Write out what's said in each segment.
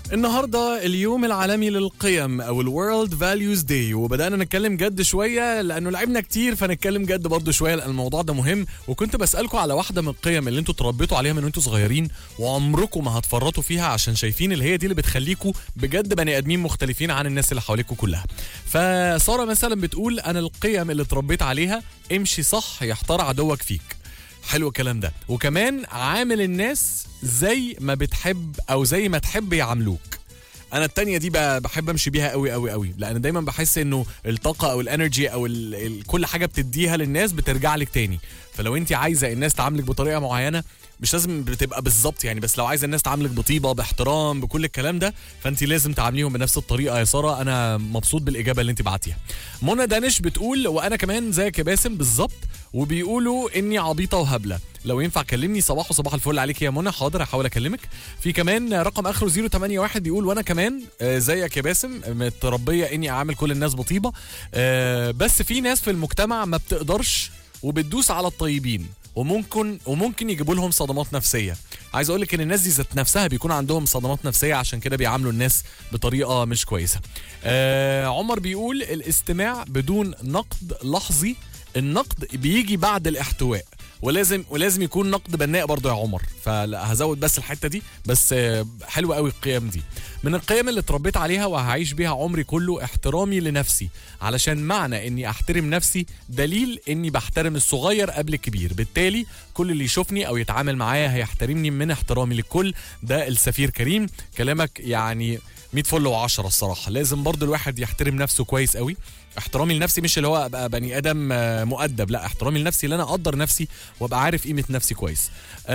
النهارده اليوم العالمي للقيم او الورلد فاليوز داي وبدانا نتكلم جد شويه لانه لعبنا كتير فنتكلم جد برضه شويه لان الموضوع ده مهم وكنت بسالكم على واحده من القيم اللي انتوا اتربيتوا عليها من وانتوا صغيرين وعمركم ما هتفرطوا فيها عشان شايفين اللي هي دي اللي بتخليكم بجد بني ادمين مختلفين عن الناس اللي حواليكوا كلها فساره مثلا بتقول انا القيم اللي اتربيت عليها امشي صح يحتار عدوك فيك حلو الكلام ده وكمان عامل الناس زي ما بتحب او زي ما تحب يعاملوك انا التانية دي ب- بحب امشي بيها قوي قوي قوي لان دايما بحس انه الطاقه او الانرجي او ال ال كل حاجه بتديها للناس بترجع لك تاني فلو انت عايزه الناس تعاملك بطريقه معينه مش لازم بتبقى بالظبط يعني بس لو عايزه الناس تعاملك بطيبه باحترام بكل الكلام ده فانت لازم تعامليهم بنفس الطريقه يا ساره انا مبسوط بالاجابه اللي انت بعتيها منى دانش بتقول وانا كمان زيك يا باسم بالظبط وبيقولوا اني عبيطه وهبله لو ينفع كلمني صباح وصباح الفل عليك يا منى حاضر هحاول اكلمك في كمان رقم اخره 081 بيقول وانا كمان آه، زيك يا باسم متربيه اني اعامل كل الناس بطيبه آه، بس في ناس في المجتمع ما بتقدرش وبتدوس على الطيبين وممكن وممكن يجيبوا لهم صدمات نفسيه عايز اقول لك ان الناس دي ذات نفسها بيكون عندهم صدمات نفسيه عشان كده بيعاملوا الناس بطريقه مش كويسه آه عمر بيقول الاستماع بدون نقد لحظي النقد بيجي بعد الاحتواء ولازم ولازم يكون نقد بناء برضه يا عمر فهزود بس الحته دي بس آه، حلوه قوي القيم دي من القيم اللي اتربيت عليها وهعيش بيها عمري كله احترامي لنفسي علشان معنى اني احترم نفسي دليل اني بحترم الصغير قبل الكبير بالتالي كل اللي يشوفني او يتعامل معايا هيحترمني من احترامي للكل ده السفير كريم كلامك يعني 100 فل و10 الصراحه لازم برضو الواحد يحترم نفسه كويس قوي احترامي لنفسي مش اللي هو ابقى بني ادم آه، مؤدب لا احترامي لنفسي اللي انا اقدر نفسي وابقى عارف قيمه نفسي كويس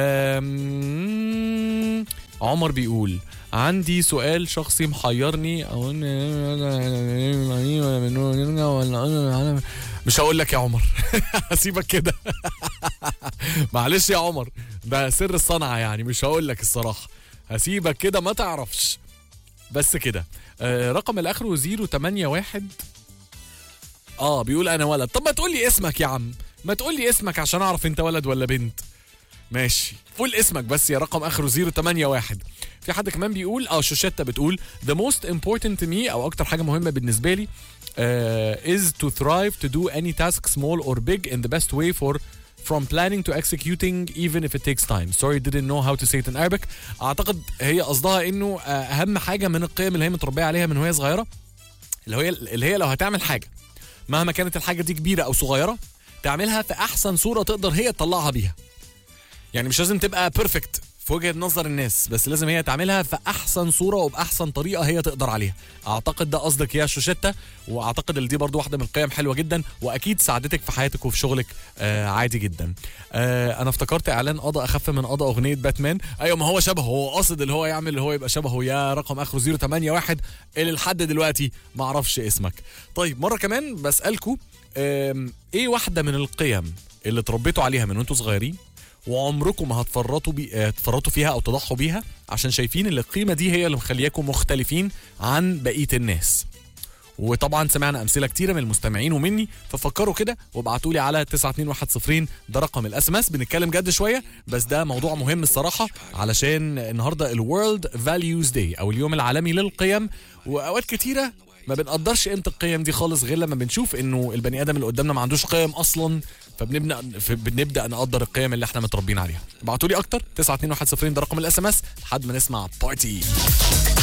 أم... عمر بيقول عندي سؤال شخصي محيرني او مش هقول لك يا عمر هسيبك كده معلش يا عمر ده سر الصنعه يعني مش هقول لك الصراحه هسيبك كده ما تعرفش بس كده آه رقم الاخر 081 اه بيقول انا ولد طب ما تقول لي اسمك يا عم ما تقول لي اسمك عشان اعرف انت ولد ولا بنت ماشي قول اسمك بس يا رقم اخره 081 في حد كمان بيقول اه شوشيتا بتقول the most important to me او اكتر حاجه مهمه بالنسبه لي uh, is to thrive to do any task small or big in the best way for from planning to executing even if it takes time sorry didn't know how to say it in Arabic اعتقد هي قصدها انه آه، اهم حاجه من القيم اللي هي متربيه عليها من وهي صغيره اللي هي اللي هي لو هتعمل حاجه مهما كانت الحاجه دي كبيره او صغيره تعملها في احسن صوره تقدر هي تطلعها بيها يعني مش لازم تبقى بيرفكت في وجهه نظر الناس بس لازم هي تعملها في احسن صوره وباحسن طريقه هي تقدر عليها اعتقد ده قصدك يا شوشيتا واعتقد ان دي برضو واحده من القيم حلوه جدا واكيد ساعدتك في حياتك وفي شغلك آه عادي جدا آه انا افتكرت اعلان قضاء اخف من قضاء اغنيه باتمان ايوه ما هو شبهه هو قاصد اللي هو يعمل اللي هو يبقى شبهه يا رقم اخره 081 اللي لحد دلوقتي ما اعرفش اسمك طيب مره كمان بسالكم آم، ايه واحده من القيم اللي اتربيتوا عليها من وانتوا صغيرين وعمركم ما هتفرطوا بي... آه، تفرطوا فيها او تضحوا بيها عشان شايفين ان القيمه دي هي اللي مخلياكم مختلفين عن بقيه الناس وطبعا سمعنا امثله كتيره من المستمعين ومني ففكروا كده وابعتوا لي على 92110 ده رقم الاس ام اس بنتكلم جد شويه بس ده موضوع مهم الصراحه علشان النهارده الورلد فاليوز داي او اليوم العالمي للقيم واوقات كتيره ما بنقدرش قيمه القيم دي خالص غير لما بنشوف انه البني ادم اللي قدامنا ما عندوش قيم اصلا فبنبدا بنبدا نقدر القيم اللي احنا متربيين عليها ابعتوا لي اكتر 92110 ده رقم الاس ام اس لحد ما نسمع بارتي